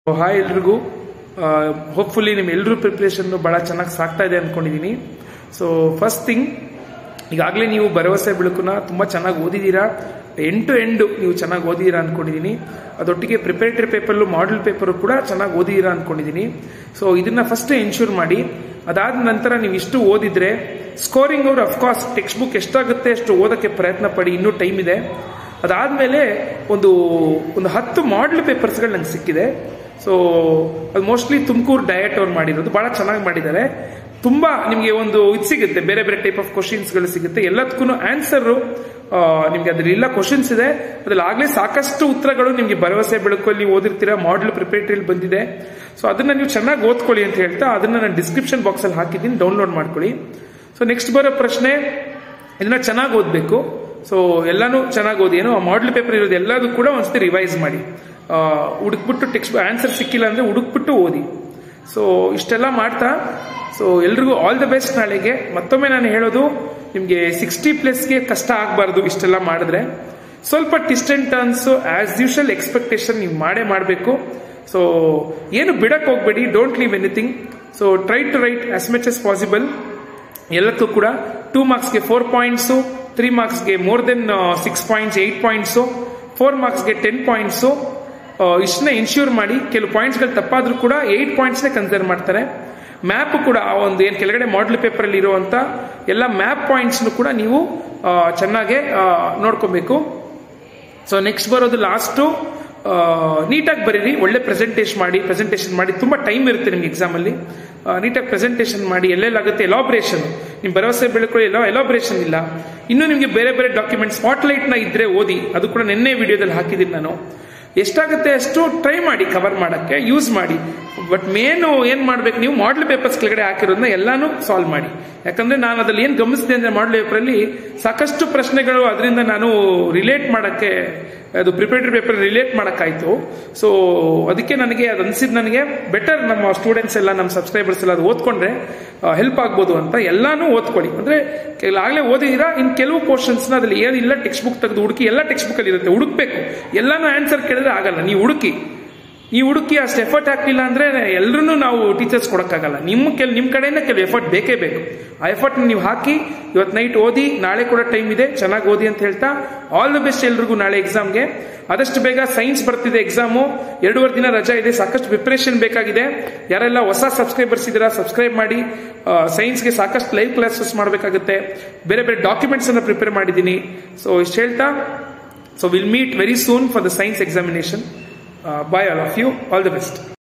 Hi ಎಲ್ರಿಗೂ hopefully ನಿಮ್ಮ ಎಲ್ಲರೂ ಪ್ರಿಪ್ರೇಷನ್ ಬಹಳ ಚೆನ್ನಾಗಿ ಸಾಕ್ತಾ ಇದೆ ಅನ್ಕೊಂಡಿದ್ದೀನಿ ಸೊ ಫಸ್ಟ್ ಥಿಂಗ್ ಈಗಾಗಲೇ ನೀವು ಭರವಸೆ ಬೆಳಕುನ ತುಂಬ ಚೆನ್ನಾಗಿ ಓದಿದ್ದೀರಾ ಎಂಡ್ ಟು ಎಂಡ್ ನೀವು ಚೆನ್ನಾಗಿ ಓದಿದ್ದೀರಾ ಅನ್ಕೊಂಡಿದ್ದೀನಿ ಅದೊಟ್ಟಿಗೆ ಪ್ರಿಪರೇಟರಿ ಪೇಪರ್ಲು ಮಾಡಲ್ ಪೇಪರು ಕೂಡ ಚೆನ್ನಾಗಿ ಓದಿದ್ದೀರಾ ಅನ್ಕೊಂಡಿದ್ದೀನಿ ಸೊ ಇದನ್ನ ಫಸ್ಟ್ ಎನ್ಶೂರ್ ಮಾಡಿ ಅದಾದ ನಂತರ ನೀವು ಇಷ್ಟು ಓದಿದ್ರೆ ಸ್ಕೋರಿಂಗ್ ಅವರು ಅಫ್ಕೋರ್ಸ್ ಟೆಕ್ಸ್ಟ್ ಬುಕ್ ಎಷ್ಟಾಗುತ್ತೆ ಅಷ್ಟು ಓದಕ್ಕೆ ಪ್ರಯತ್ನ ಪಡಿ ಇನ್ನೂ ಟೈಮ್ ಇದೆ ಅದಾದ್ಮೇಲೆ ಒಂದು ಒಂದು ಹತ್ತು ಮಾಡಲ್ ಪೇಪರ್ಸ್ಗಳು ನಂಗೆ ಸಿಕ್ಕಿದೆ ಸೊ ಅದು ಮೋಸ್ಟ್ಲಿ ತುಮಕೂರು ಡಯಟ್ ಅವ್ರು ಮಾಡಿರೋದು ಬಹಳ ಚೆನ್ನಾಗಿ ಮಾಡಿದ್ದಾರೆ ತುಂಬಾ ನಿಮಗೆ ಒಂದು ಇದು ಸಿಗುತ್ತೆ ಬೇರೆ ಬೇರೆ ಟೈಪ್ ಆಫ್ ಕ್ವಶನ್ಸ್ಗಳು ಸಿಗುತ್ತೆ ಎಲ್ಲದಕ್ಕೂ ಆನ್ಸರ್ ನಿಮ್ಗೆ ಅದ್ರಲ್ಲಿ ಇಲ್ಲ ಕ್ವಶನ್ಸ್ ಇದೆ ಅದ್ರಲ್ಲಿ ಆಗ್ಲೇ ಸಾಕಷ್ಟು ಉತ್ತರಗಳು ನಿಮ್ಗೆ ಭರವಸೆ ಬೆಳಕಲ್ಲಿ ಓದಿರ್ತೀರಾ ಮಾಡಲ್ ಪ್ರಿಪರೇಟರಿ ಬಂದಿದೆ ಸೊ ಅದನ್ನ ನೀವು ಚೆನ್ನಾಗಿ ಓದ್ಕೊಳ್ಳಿ ಅಂತ ಹೇಳ್ತಾ ಅದನ್ನ ನಾನು ಡಿಸ್ಕ್ರಿಪ್ಷನ್ ಬಾಕ್ಸ್ ಅಲ್ಲಿ ಹಾಕಿದ್ದೀನಿ ಡೌನ್ಲೋಡ್ ಮಾಡ್ಕೊಳ್ಳಿ ಸೊ ನೆಕ್ಸ್ಟ್ ಬರೋ ಪ್ರಶ್ನೆ ಇದನ್ನ ಚೆನ್ನಾಗಿ ಓದ್ಬೇಕು ಸೊ ಎಲ್ಲಾನು ಚೆನ್ನಾಗಿ ಓದಿ ಏನೋ ಮಾಡಲ್ ಪೇಪರ್ ಇರೋದು ಎಲ್ಲದೂ ಕೂಡ ಒಂದ್ಸತಿ ರಿವೈಸ್ ಮಾಡಿ ಹುಡುಕ್ಬಿಟ್ಟು ಟೆಕ್ಸ್ಟ್ ಆನ್ಸರ್ ಸಿಕ್ಕಿಲ್ಲ ಅಂದ್ರೆ ಹುಡುಕ್ಬಿಟ್ಟು ಓದಿ ಸೊ ಇಷ್ಟೆಲ್ಲ ಮಾಡ್ತಾ ಸೊ ಎಲ್ರಿಗೂ ಆಲ್ ದ ಬೆಸ್ಟ್ ನಾಳೆಗೆ ಮತ್ತೊಮ್ಮೆ ನಾನು ಹೇಳೋದು ನಿಮಗೆ ಸಿಕ್ಸ್ಟಿ ಪ್ಲಸ್ಗೆ ಕಷ್ಟ ಆಗಬಾರ್ದು ಇಷ್ಟೆಲ್ಲ ಮಾಡಿದ್ರೆ ಸ್ವಲ್ಪ ಟಿಸ್ಟೆಂಟ್ ಟರ್ನ್ಸ್ ಆಸ್ ಯೂಶಲ್ ಎಕ್ಸ್ಪೆಕ್ಟೇಷನ್ ನೀವು ಮಾಡೇ ಮಾಡಬೇಕು ಸೊ ಏನು ಬಿಡಕ್ ಹೋಗ್ಬೇಡಿ don't leave anything so try to write as much as possible ಎಲ್ಲಕ್ಕೂ ಕೂಡ ಟೂ ಮಾರ್ಕ್ಸ್ಗೆ ಫೋರ್ ಪಾಯಿಂಟ್ಸು ತ್ರೀ ಮಾರ್ಕ್ಸ್ಗೆ more than six points eight points four ಮಾರ್ಕ್ಸ್ಗೆ ಟೆನ್ ಪಾಯಿಂಟ್ಸು ಇಷ್ಟನ್ನ ಇನ್ಶ್ಯೂರ್ ಮಾಡಿ ಕೆಲವು ಪಾಯಿಂಟ್ಸ್ಗಳು ತಪ್ಪಾದ್ರೂ ಕೂಡ ಏಟ್ ಪಾಯಿಂಟ್ಸ್ನೇ ಕನ್ಸಿಡರ್ ಮಾಡ್ತಾರೆ ಮ್ಯಾಪ್ ಕೂಡ ಆ ಒಂದು ಏನು ಕೆಳಗಡೆ ಮಾಡಲ್ ಪೇಪರ್ ಅಲ್ಲಿ ಇರುವಂತ ಎಲ್ಲ ಮ್ಯಾಪ್ ಪಾಯಿಂಟ್ಸ್ನು ಕೂಡ ನೀವು ಚೆನ್ನಾಗೆ ನೋಡ್ಕೋಬೇಕು ಸೊ ನೆಕ್ಸ್ಟ್ ಬರೋದು ಲಾಸ್ಟು ನೀಟಾಗಿ ಬರೀರಿ ಒಳ್ಳೆ ಪ್ರೆಸೆಂಟೇಷನ್ ಮಾಡಿ ಪ್ರೆಸೆಂಟೇಷನ್ ಮಾಡಿ ತುಂಬಾ ಟೈಮ್ ಇರುತ್ತೆ ನಿಮ್ಗೆ ಎಕ್ಸಾಮ್ ಅಲ್ಲಿ ನೀಟಾಗಿ ಪ್ರೆಸೆಂಟೇಷನ್ ಮಾಡಿ ಎಲ್ಲೆಲ್ಲಾಗುತ್ತೆ ಎಲಾಬ್ರೇಷನ್ ನಿಮ್ ಭರವಸೆ ಬೆಳ್ಕೊಳ್ಳಿ ಎಲ್ಲ ಎಲಾಬ್ರೇಷನ್ ಇಲ್ಲ ಇನ್ನು ನಿಮಗೆ ಬೇರೆ ಬೇರೆ ಡಾಕ್ಯುಮೆಂಟ್ ಸ್ಪಾಟ್ಲೈಟ್ ನ ಇದ್ರೆ ಓದಿ ಅದು ಕೂಡ ನಿನ್ನೆ ವಿಡಿಯೋದಲ್ಲಿ ಹಾಕಿದ್ದೀನಿ ನಾನು ಎಷ್ಟಾಗುತ್ತೆ ಅಷ್ಟು ಟ್ರೈ ಮಾಡಿ ಕವರ್ ಮಾಡಕ್ಕೆ ಯೂಸ್ ಮಾಡಿ ಬಟ್ ಮೇನು ಏನ್ ಮಾಡ್ಬೇಕು ನೀವು ಮಾಡಲ್ ಪೇಪರ್ಸ್ ಕೆಳಗಡೆ ಹಾಕಿರೋದನ್ನ ಎಲ್ಲಾನು ಸಾಲ್ವ್ ಮಾಡಿ ಯಾಕಂದ್ರೆ ನಾನು ಅದ್ರಲ್ಲಿ ಏನ್ ಗಮನಿಸಿದೆ ಅಂದ್ರೆ ಮಾಡಲ್ ಪೇಪರ್ ಅಲ್ಲಿ ಸಾಕಷ್ಟು ಪ್ರಶ್ನೆಗಳು ಅದರಿಂದ ನಾನು ರಿಲೇಟ್ ಮಾಡಕ್ಕೆ ಅದು ಪ್ರಿಪರೇಟರಿ ಪೇಪರ್ ರಿಲೇಟ್ ಮಾಡಕ್ಕಾಯ್ತು ಸೊ ಅದಕ್ಕೆ ನನಗೆ ಅದು ಅನ್ಸಿದ್ ನನಗೆ ಬೆಟರ್ ನಮ್ಮ ಸ್ಟೂಡೆಂಟ್ಸ್ ಎಲ್ಲ ನಮ್ಮ ಸಬ್ಸ್ಕ್ರೈಬರ್ಸ್ ಎಲ್ಲ ಅದು ಓದ್ಕೊಂಡ್ರೆ ಹೆಲ್ಪ್ ಆಗ್ಬೋದು ಅಂತ ಎಲ್ಲಾನು ಓದ್ಕೊಳ್ಳಿ ಅಂದ್ರೆ ಆಗ್ಲೇ ಓದಿದೀರಾ ಇನ್ ಕೆಲವು ಪೋರ್ಷನ್ಸ್ ನ ಅದ್ರಲ್ಲಿ ಏನಿಲ್ಲ ಟೆಕ್ಸ್ಟ್ ಬುಕ್ ತೆಗೆದು ಹುಡುಕಿ ಎಲ್ಲ ಟೆಕ್ಸ್ಟ್ ಬುಕ್ ಅಲ್ಲಿ ಇರುತ್ತೆ ಹುಡುಕ್ಬೇಕು ಎಲ್ಲಾನು ಆನ್ಸರ್ ಕೇಳಿದ್ರೆ ಆಗಲ್ಲ ನೀವು ಹುಡುಕಿ ಈ ಹುಡುಕಿ ಅಷ್ಟು ಎಫರ್ಟ್ ಹಾಕ್ಲಿಲ್ಲ ಅಂದ್ರೆ ಎಲ್ಲರೂ ನಾವು ಟೀಚರ್ಸ್ ಕೊಡಕ್ಕಾಗಲ್ಲ ನಿಮ್ಮ ಕೆಲ ನಿಮ್ ಕಡೆಯಿಂದ ಕೆಲವು ಎಫರ್ಟ್ ಬೇಕೇ ಬೇಕು ಆ ಎಫರ್ಟ್ ನೀವು ಹಾಕಿ ಇವತ್ತು ನೈಟ್ ಓದಿ ನಾಳೆ ಕೂಡ ಟೈಮ್ ಇದೆ ಚೆನ್ನಾಗಿ ಓದಿ ಅಂತ ಹೇಳ್ತಾ ಆಲ್ ದ ಬೆಸ್ಟ್ ಎಲ್ರಿಗೂ ನಾಳೆ ಎಕ್ಸಾಮ್ಗೆ ಆದಷ್ಟು ಬೇಗ ಸೈನ್ಸ್ ಬರ್ತಿದೆ ಎಕ್ಸಾಮು ಎರಡೂವರೆ ದಿನ ರಜಾ ಇದೆ ಸಾಕಷ್ಟು ಪ್ರಿಪರೇಷನ್ ಬೇಕಾಗಿದೆ ಯಾರೆಲ್ಲ ಹೊಸ ಸಬ್ಸ್ಕ್ರೈಬರ್ಸ್ ಇದ್ದೀರಾ ಸಬ್ಸ್ಕ್ರೈಬ್ ಮಾಡಿ ಸೈನ್ಸ್ಗೆ ಸಾಕಷ್ಟು ಲೈವ್ ಕ್ಲಾಸಸ್ ಮಾಡಬೇಕಾಗುತ್ತೆ ಬೇರೆ ಬೇರೆ ಡಾಕ್ಯುಮೆಂಟ್ಸ್ ಅನ್ನ ಪ್ರಿಪೇರ್ ಮಾಡಿದ್ದೀನಿ ಸೊ ಇಷ್ಟು ಹೇಳ್ತಾ so will meet very soon for the science examination Uh, bye all of you. All the best.